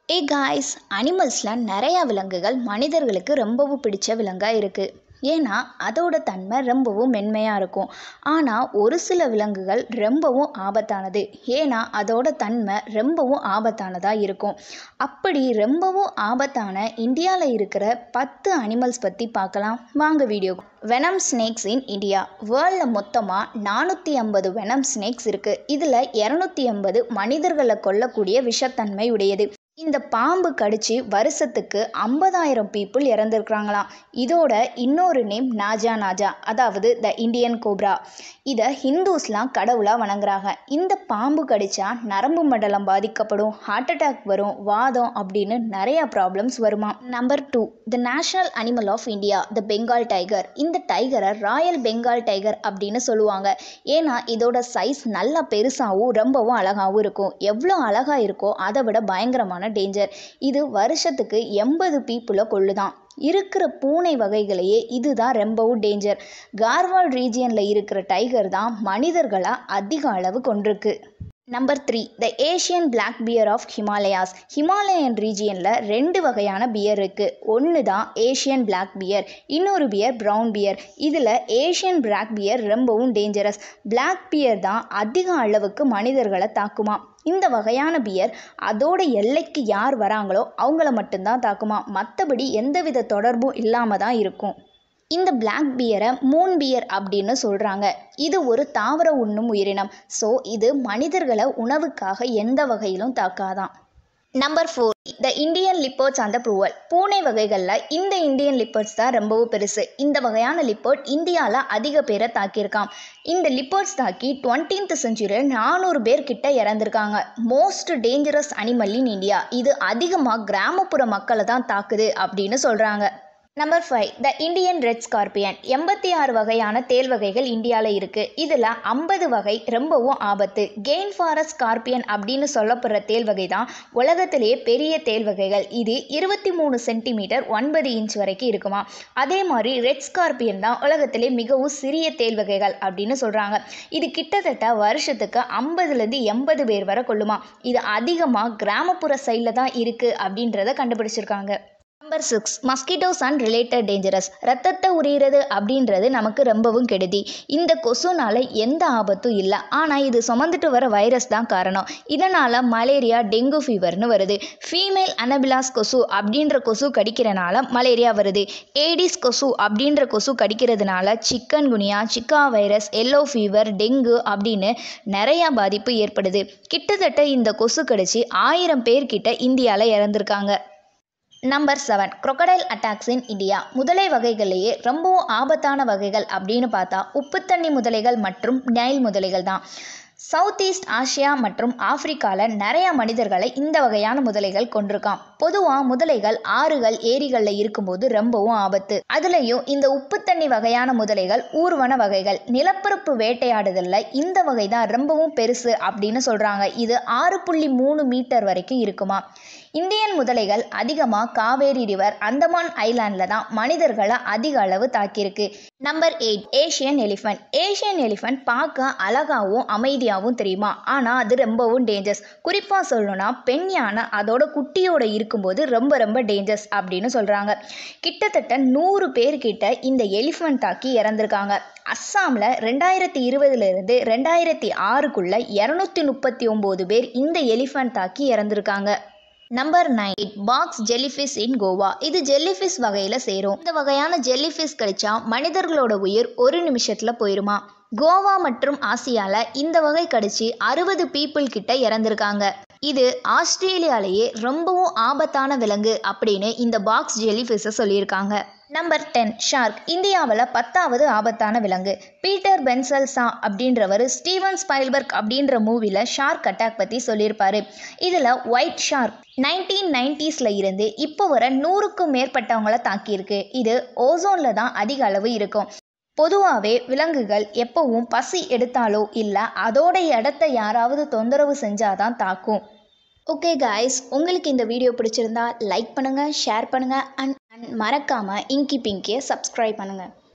ஏ guys அனிமல்ஸில் நிறையா விலங்குகள் மனிதர்களுக்கு ரொம்பவும் பிடிச்ச விலங்காக இருக்குது ஏன்னா அதோட தன்மை ரொம்பவும் மென்மையாக இருக்கும் ஆனால் ஒரு சில விலங்குகள் ரொம்பவும் ஆபத்தானது ஏன்னா அதோட தன்மை ரொம்பவும் ஆபத்தானதாக இருக்கும் அப்படி ரொம்பவும் ஆபத்தான இந்தியாவில் இருக்கிற பத்து அனிமல்ஸ் பற்றி பார்க்கலாம் வாங்க video venom snakes in India வேர்ல்டில் மொத்தமாக நானூற்றி ஐம்பது வெனம் ஸ்னேக்ஸ் இருக்குது இதில் இரநூத்தி ஐம்பது மனிதர்களை கொல்லக்கூடிய விஷத்தன்மை உடையது இந்த பாம்பு கடிச்சு வருஷத்துக்கு ஐம்பதாயிரம் பீப்புள் இறந்துருக்குறாங்களாம் இதோட இன்னொரு நேம் நாஜா நாஜா அதாவது த இந்தியன் கோப்ரா இதை ஹிந்துஸ்லாம் கடவுளாக வணங்குறாங்க இந்த பாம்பு கடிச்சா நரம்பு மண்டலம் பாதிக்கப்படும் ஹார்ட் அட்டாக் வரும் வாதம் அப்படின்னு நிறையா ப்ராப்ளம்ஸ் வருமா number two the national animal of India the Bengal tiger இந்த டைகரை ராயல் பெங்கால் டைகர் அப்படின்னு சொல்லுவாங்க ஏன்னா இதோட சைஸ் நல்லா பெருசாகவும் ரொம்பவும் அழகாகவும் இருக்கும் எவ்வளோ அழகாக இருக்கோ அதை விட பயங்கரமான டேஞ்சர் இது வருஷத்துக்கு எண்பது பீப்புளை கொள்ளுதான் இருக்கிற பூனை வகைகளையே இதுதான் ரொம்பவும் டேஞ்சர் கார்வால் ரீஜியனில் இருக்கிற டைகர் தான் மனிதர்களை அதிக அளவு கொண்டிருக்கு number three the Asian black bear of Himalayas Himalayan ரீஜியனில் ரெண்டு வகையான பியர் இருக்குது ஒன்று தான் ஏஷியன் பிளாக் பியர் இன்னொரு பியர் ப்ரௌன் பியர் இதில் ஏஷியன் பிளாக் பியர் ரொம்பவும் டேஞ்சரஸ் பிளாக் பியர் தான் அதிக அளவுக்கு மனிதர்களை தாக்குமா இந்த வகையான பியர் அதோட எல்லைக்கு யார் வராங்களோ அவங்கள மட்டும்தான் தாக்குமா மற்றபடி எந்தவித தொடர்பும் இல்லாமல் தான் இருக்கும் இந்த பிளாக் பியரை மூன் பியர் அப்படின்னு சொல்கிறாங்க இது ஒரு தாவர உண்ணும் உயிரினம் ஸோ இது மனிதர்களை உணவுக்காக எந்த வகையிலும் தாக்காதான் number four the Indian leopards அந்த ப்ரூவல் பூனை வகைகளில் இந்த இந்தியன் லிப்பர்ட்ஸ் தான் ரொம்பவும் பெருசு இந்த வகையான லிப்பர்ட் இந்தியாவில் அதிக பேரை தாக்கியிருக்கான் இந்த லிப்பர்ட்ஸ் தாக்கி டுவெண்ட்டீன்த் செஞ்சுரியில் நானூறு பேர் கிட்ட இறந்துருக்காங்க most dangerous animal in India இது அதிகமாக கிராமப்புற மக்களை தான் தாக்குது அப்படின்னு சொல்கிறாங்க number five the Indian red scorpion எண்பத்தி ஆறு வகையான தேல் வகைகள் இந்தியாவில் இருக்குது இதில் ஐம்பது வகை ரொம்பவும் ஆபத்து கெயின் ஃபாரஸ்ட் ஸ்கார்பியன் அப்படின்னு சொல்லப்படுற தேல் வகை தான் உலகத்திலேயே பெரிய தேல் வகைகள் இது இருபத்தி மூணு சென்டிமீட்டர் ஒன்பது இன்ச் வரைக்கும் இருக்குமா அதே மாதிரி ரெட் ஸ்கார்பியன் தான் உலகத்திலே மிகவும் சிறிய தேல் வகைகள் அப்படின்னு சொல்கிறாங்க இது கிட்டத்தட்ட வருஷத்துக்கு ஐம்பதுலேருந்து எண்பது பேர் வரை கொள்ளுமா இது அதிகமாக கிராமப்புற சைடில் தான் இருக்குது அப்படின்றத கண்டுபிடிச்சிருக்காங்க number six mosquitoes and related dangerous ரத்தத்தை உரியிறது அப்படின்றது நமக்கு ரொம்பவும் கெடுதி இந்த கொசுனால எந்த ஆபத்தும் இல்லை ஆனால் இது சுமந்துட்டு வர வைரஸ் தான் காரணம் இதனால் மலேரியா டெங்கு ஃபீவர்னு வருது ஃபீமேல் அனபிலாஸ் கொசு அப்படின்ற கொசு கடிக்கிறனால மலேரியா வருது ஏடிஸ் கொசு அப்படின்ற கொசு கடிக்கிறதுனால chikungunya Zika virus yellow fever dengue அப்படின்னு நிறையா பாதிப்பு ஏற்படுது கிட்டத்தட்ட இந்த கொசு கடிச்சு ஆயிரம் பேர்கிட்ட இந்தியாவில் இறந்துருக்காங்க number seven crocodile attacks in India முதலை வகைகளையே ரொம்பவும் ஆபத்தான வகைகள் அப்படின்னு பார்த்தா உப்புத்தண்ணி முதலைகள் மற்றும் நைல் முதலைகள் தான் சவுத் ஈஸ்ட் ஆசியா மற்றும் ஆப்பிரிக்காவில் நிறைய மனிதர்களை இந்த வகையான முதலைகள் கொண்டிருக்கான் பொதுவாக முதலைகள் ஆறுகள் ஏரிகளில் இருக்கும்போது ரொம்பவும் ஆபத்து அதுலேயும் இந்த உப்புத்தண்ணி வகையான முதலைகள் ஊர்வன வகைகள் நிலப்பரப்பு வேட்டையாடுதலில் இந்த வகை தான் ரொம்பவும் பெருசு அப்படின்னு சொல்கிறாங்க இது ஆறு புள்ளி மூணு மீட்டர் வரைக்கும் இருக்குமா இந்தியன் முதலைகள் அதிகமாக காவேரி ரிவர் அந்தமான் ஐலாண்டில் தான் மனிதர்களை அதிக அளவு தாக்கியிருக்கு number eight Asian elephant Asian elephant பார்க்க அழகாகவும் அமைதியாகவும் தெரியுமா ஆனால் அது ரொம்பவும் டேஞ்சர்ஸ் குறிப்பாக சொல்லணும்னா பெண் யானை அதோட குட்டியோட இருக்கும்போது ரொம்ப ரொம்ப டேஞ்சர்ஸ் அப்படின்னு சொல்கிறாங்க கிட்டத்தட்ட நூறு பேர்கிட்ட இந்த எலிஃபண்ட் தாக்கி இறந்துருக்காங்க அஸ்ஸாமில் ரெண்டாயிரத்தி இருபதுலேருந்து ரெண்டாயிரத்தி ஆறுக்குள்ளே இரநூத்தி முப்பத்தி ஒம்பது பேர் இந்த எலிஃபண்ட் தாக்கி இறந்துருக்காங்க number nine box jellyfish in Goa இது ஜெல்லிஃபிஷ் வகையில் சேரும் இந்த வகையான ஜெல்லிஃபிஷ் கடிச்சா மனிதர்களோட உயிர் ஒரு நிமிஷத்தில் போயிருமா கோவா மற்றும் ஆசியாவில் இந்த வகை கடிச்சு அறுபது பீப்புள் கிட்ட இறந்துருக்காங்க இது ஆஸ்திரேலியாலேயே ரொம்பவும் ஆபத்தான விலங்கு அப்படின்னு இந்த பாக்ஸ் ஜெல்லிஃபிஷை சொல்லியிருக்காங்க நம்பர் டென் ஷார்க் இந்தியாவில் பத்தாவது ஆபத்தான விலங்கு பீட்டர் பென்சல்சா அப்படின்றவர் ஸ்டீவன் ஸ்பைல்பர்க் அப்படின்ற மூவியில் ஷார்க் அட்டாக் பற்றி சொல்லியிருப்பாரு இதில் ஒயிட் ஷார்க் நைன்டீன் நைன்டிஸில் இருந்து இப்போ வர நூறுக்கும் மேற்பட்டவங்கள தாக்கியிருக்கு இது ஓசோனில் தான் அதிக அளவு இருக்கும் பொதுவாகவே விலங்குகள் எப்பவும் பசி எடுத்தாலோ இல்லை அதோட இடத்த யாராவது தொந்தரவு செஞ்சாதான் தாக்கும் ஓகே காய்ஸ் உங்களுக்கு இந்த வீடியோ பிடிச்சிருந்தா லைக் பண்ணுங்கள் ஷேர் பண்ணுங்கள் அண்ட் அண்ட் மறக்காமல் இங்கி பிங்கியை சப்ஸ்கிரைப் பண்ணுங்கள்